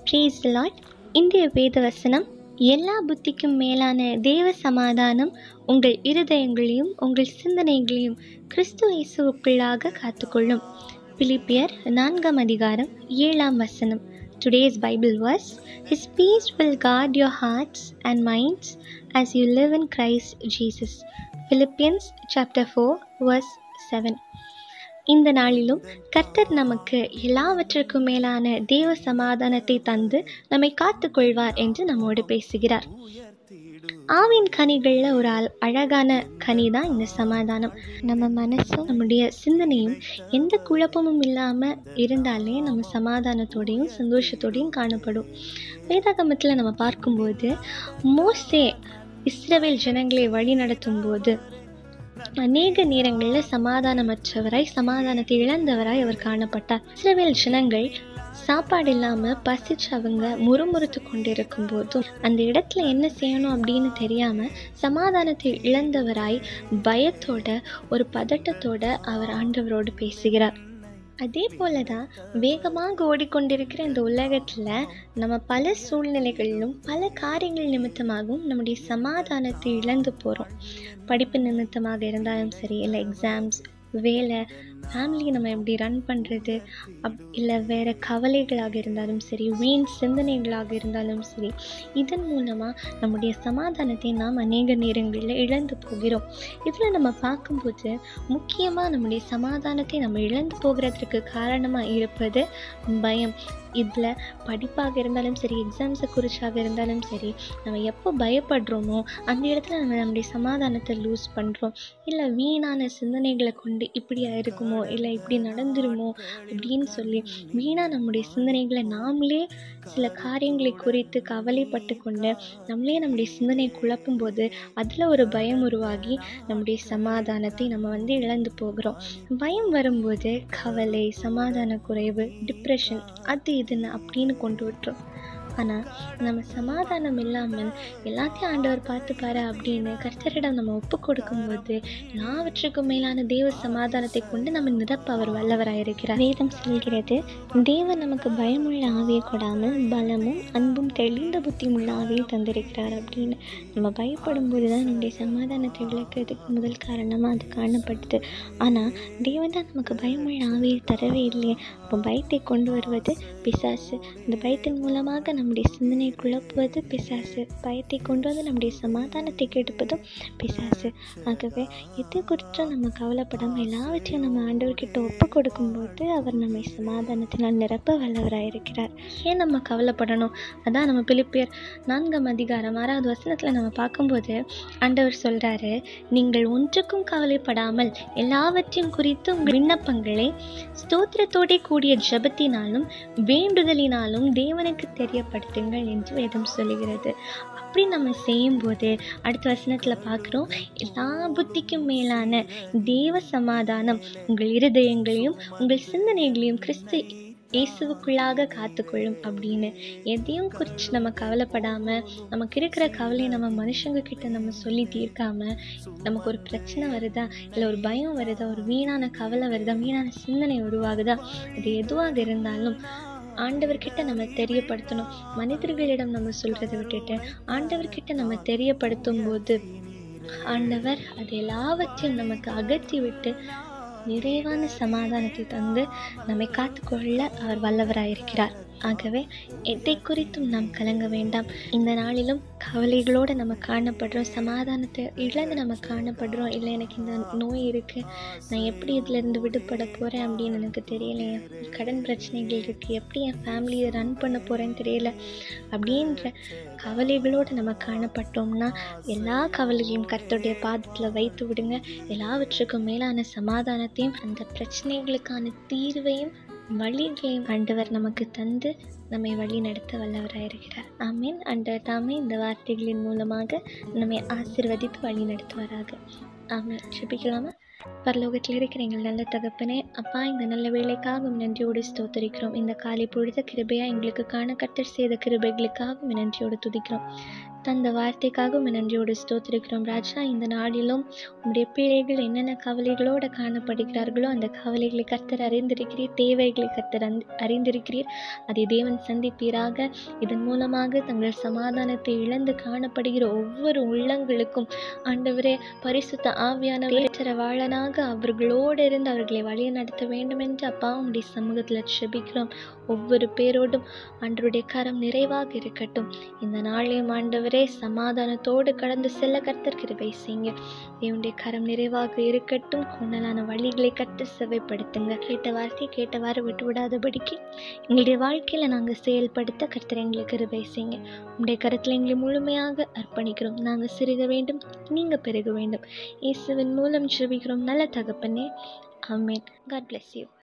Breeze lot இந்திய வேத வசனம் எல்லா புத்திக்கும் மேலான தேவ சமாதானம் உங்கள் இருதயங்களையும் உங்கள் சிந்தனைகளையும் கிறிஸ்து இயேசுவுக்குள்ளாக காத்துக்கொள்ளும் பிலிப்பியர் நான்காம் அதிகாரம் ஏழாம் வசனம் today's Bible was His peace will guard your hearts and minds as you live in Christ Jesus. Philippians chapter 4 verse 7 இந்த நாளிலும் கர்த்தர் நமக்கு எல்லாவற்றிற்கும் மேலான தேவ சமாதானத்தை தந்து நம்மை காத்துக்கொள்வார் என்று நம்மோடு பேசுகிறார் ஆவின் கனிகளில் ஒரு அழ- அழகான கனி தான் இந்த சமாதானம் நம்ம மனசும் நம்முடைய சிந்தனையும் எந்த குழப்பமும் இல்லாமல் இருந்தாலே நம்ம சமாதானத்தோடையும் சந்தோஷத்தோடையும் காணப்படும் வேதாகமத்தில் நம்ம பார்க்கும்போது மோசே இஸ்ரவேல் ஜனங்களை வழி நடத்தும் போது அநேக நேரங்களில் சமாதானமற்றவராய் சமாதானத்தை இழந்தவராய் அவர் காணப்பட்டார் இஸ்ரவேல் ஜனங்கள் சாப்பாடு இல்லாமல் பசிச்சு அவங்க முறுமுறுத்து கொண்டிருக்கும் போதும் அந்த இடத்துல என்ன செய்யணும் அப்படின்னு தெரியாமல் சமாதானத்தை இழந்தவராய் பயத்தோட ஒரு பதட்டத்தோட அவர் ஆண்டவரோடு பேசுகிறார் அதே போல தான் வேகமாக ஓடிக்கொண்டிருக்கிற இந்த உலகத்தில் நம்ம பல சூழ்நிலைகளிலும் பல காரியங்கள் நிமித்தமாகவும் நம்முடைய சமாதானத்தை இழந்து போகிறோம் படிப்பு நிமித்தமாக இருந்தாலும் சரி இல்லை எக்ஸாம்ஸ் வேலை ஃபேமிலியை நம்ம எப்படி ரன் பண்ணுறது அப் இல்லை வேறு கவலைகளாக இருந்தாலும் சரி வீண் சிந்தனைகளாக இருந்தாலும் சரி இதன் மூலமாக நம்முடைய சமாதானத்தை நாம் அநேக நேரங்களில் இழந்து போகிறோம் இதில் நம்ம பார்க்கும்போது முக்கியமாக நம்முடைய சமாதானத்தை நம்ம இழந்து போகிறதுக்கு காரணமாக இருப்பது பயம் இதில் படிப்பாக இருந்தாலும் சரி எக்ஸாம்ஸை குறிச்சாக இருந்தாலும் சரி நம்ம எப்போ பயப்படுறோமோ அந்த இடத்துல நம்ம நம்முடைய சமாதானத்தை லூஸ் பண்ணுறோம் இல்லை வீணான சிந்தனைகளை கொண்டு இப்படி இருக்குமோ இல்லை இப்படி நடந்துருமோ அப்படின்னு சொல்லி வீணாக நம்முடைய சிந்தனைகளை நாமளே சில காரியங்களை குறித்து கவலைப்பட்டு கொண்டு நம்மளே நம்முடைய சிந்தனை குழப்பும் போது அதில் ஒரு பயம் உருவாகி நம்முடைய சமாதானத்தை நம்ம வந்து இழந்து போகிறோம் பயம் வரும்போது கவலை சமாதான குறைவு டிப்ரெஷன் அது இதுன்னு அப்படின்னு கொண்டு விட்டுரும் ஆனால் நம்ம சமாதானம் இல்லாமல் எல்லாத்தையும் ஆண்டவர் பார்த்துப்பாரு அப்படின்னு கர்த்தரிடம் நம்ம ஒப்பு கொடுக்கும்போது எல்லாவற்றுக்கும் மேலான தேவ சமாதானத்தை கொண்டு நம்ம நிரப்ப அவர் வல்லவராக இருக்கிறார் வேதம் சொல்கிறது தேவன் நமக்கு பயமுள்ள ஆவியை கொடாமல் பலமும் அன்பும் தெளிந்த புத்தியும் உள்ள ஆவியை தந்திருக்கிறார் அப்படின்னு நம்ம பயப்படும் போது தான் நம்முடைய சமாதானத்தை இழக்கிறதுக்கு முதல் காரணமாக அது காணப்படுது ஆனால் தேவன் தான் நமக்கு பயமுள்ள ஆவியை தரவே இல்லையே அப்போ பயத்தை கொண்டு வருவது பிசாசு இந்த பயத்தின் மூலமாக நம்முடைய சிந்தனை குழப்புவது பிசாசு பயத்தை கொண்டு வந்து நம்முடைய சமாதானத்தை கெடுப்பதும் பிசாசு ஆகவே எது குறித்தும் நம்ம கவலைப்படாமல் எல்லாவற்றையும் நம்ம ஆண்டவர்கிட்ட ஒப்பு கொடுக்கும்போது அவர் நம்மை சமாதானத்தினால் நிரப்ப வல்லவராக இருக்கிறார் ஏன் நம்ம கவலைப்படணும் அதான் நம்ம பிலிப்பியர் நான்காம் அதிகாரம் ஆறாவது வசனத்தில் நம்ம பார்க்கும்போது ஆண்டவர் சொல்கிறாரு நீங்கள் ஒன்றுக்கும் கவலைப்படாமல் எல்லாவற்றையும் குறித்து உங்கள் விண்ணப்பங்களை ஸ்தோத்திரத்தோடே கூடிய ஜெபத்தினாலும் வேண்டுதலினாலும் தேவனுக்கு தெரியப்படுத்துங்கள் என்று வேதம் சொல்லுகிறது அப்படி நம்ம செய்யும்போது அடுத்த வசனத்தில் பார்க்குறோம் எல்லா புத்திக்கும் மேலான தேவ சமாதானம் உங்கள் இருதயங்களையும் உங்கள் சிந்தனைகளையும் கிறிஸ்து இயேசுவுக்குள்ளாக காத்துக்கொள்ளும் அப்படின்னு எதையும் குறித்து நம்ம கவலைப்படாமல் நமக்கு இருக்கிற கவலையை நம்ம மனுஷங்க கிட்ட நம்ம சொல்லி தீர்க்காம நமக்கு ஒரு பிரச்சனை வருதா இல்லை ஒரு பயம் வருதா ஒரு வீணான கவலை வருதா வீணான சிந்தனை உருவாகுதா அது எதுவாக இருந்தாலும் ஆண்டவர்கிட்ட நம்ம தெரியப்படுத்தணும் மனிதர்களிடம் நம்ம சொல்கிறத விட்டுட்டு ஆண்டவர்கிட்ட நம்ம தெரியப்படுத்தும் போது ஆண்டவர் அது எல்லாவற்றையும் நமக்கு அகற்றி விட்டு நிறைவான சமாதானத்தை தந்து நம்மை காத்துக்கொள்ள அவர் வல்லவராயிருக்கிறார் ஆகவே எதை குறித்தும் நாம் கலங்க வேண்டாம் இந்த நாளிலும் கவலைகளோடு நம்ம காணப்படுறோம் சமாதானத்தை இழந்து நம்ம காணப்படுறோம் இல்லை எனக்கு இந்த நோய் இருக்குது நான் எப்படி இதிலேருந்து விடுபட போகிறேன் அப்படின்னு எனக்கு தெரியலையே கடன் பிரச்சனைகள் இருக்குது எப்படி என் ஃபேமிலியை ரன் பண்ண போகிறேன்னு தெரியல அப்படின்ற கவலைகளோடு நம்ம காணப்பட்டோம்னா எல்லா கவலைகளையும் கர்த்தருடைய பாதத்தில் வைத்து விடுங்க எல்லாவற்றுக்கும் மேலான சமாதானத்தையும் அந்த பிரச்சனைகளுக்கான தீர்வையும் வழிகளையும் ஆண்டவர் நமக்கு தந்து நம்மை வழி நடத்த வல்லவராக இருக்கிறார் ஆமீன் ஆண்டவர் தாமே இந்த வார்த்தைகளின் மூலமாக நம்மை ஆசிர்வதித்து வழி நடத்துவாராக ஆமீன் ஜெபிக்கலாமா பரலோகத்தில் இருக்கிற எங்கள் நல்ல தகப்பனே அப்பா இந்த நல்ல வேலைக்காகவும் நன்றியோடு ஸ்தோத்தரிக்கிறோம் இந்த காலை பொழுத கிருபையா எங்களுக்கு காண கத்தர் செய்த கிருபைகளுக்காகவும் நன்றியோடு துதிக்கிறோம் தந்த வார்த்தைக்காக உம்மை நன்றியோடு ஸ்தோத்திரிக்கிறோம் ராஜா இந்த நாளிலும் உம்முடைய பிள்ளைகள் என்னென்ன கவலைகளோடு காணப்படுகிறார்களோ அந்த கவலைகளை கர்த்தர் அறிந்திருக்கிறீர் தேவைகளை கர்த்தர் அறிந்து அறிந்திருக்கிறீர் அதை தேவன் சந்திப்பீராக இதன் மூலமாக தங்கள் சமாதானத்தை இழந்து காணப்படுகிற ஒவ்வொரு உள்ளங்களுக்கும் ஆண்டவரே பரிசுத்த ஆவியானவர் வாழனாக அவர்களோடு இருந்து அவர்களை வழியை நடத்த வேண்டும் என்று அப்பா உங்களுடைய சமூகத்தில் செபிக்கிறோம் ஒவ்வொரு பேரோடும் ஆண்டவருடைய கரம் நிறைவாக இருக்கட்டும் இந்த நாளையும் ஆண்டவரே சமாதானத்தோடு கடந்து செல்ல கர்த்தர் கிருபை செய்யுங்க தேவனுடைய கரம் நிறைவாக இருக்கட்டும் கொண்டலான வழிகளை கற்று செவைப்படுத்துங்க கேட்ட வார்த்தையை கேட்டவாறு விட்டு விடாதபடிக்கு எங்களுடைய வாழ்க்கையில் நாங்கள் செயல்படுத்த கர்த்தர் எங்களுக்கு கிருபை செய்யுங்க உங்களுடைய கருத்தில் எங்களை முழுமையாக அர்ப்பணிக்கிறோம் நாங்கள் சிறுக வேண்டும் நீங்கள் பெருக வேண்டும் இயேசுவின் மூலம் ஜெபிக்கிறோம் நல்ல தகப்பனே ஆமென் காட் bless யூ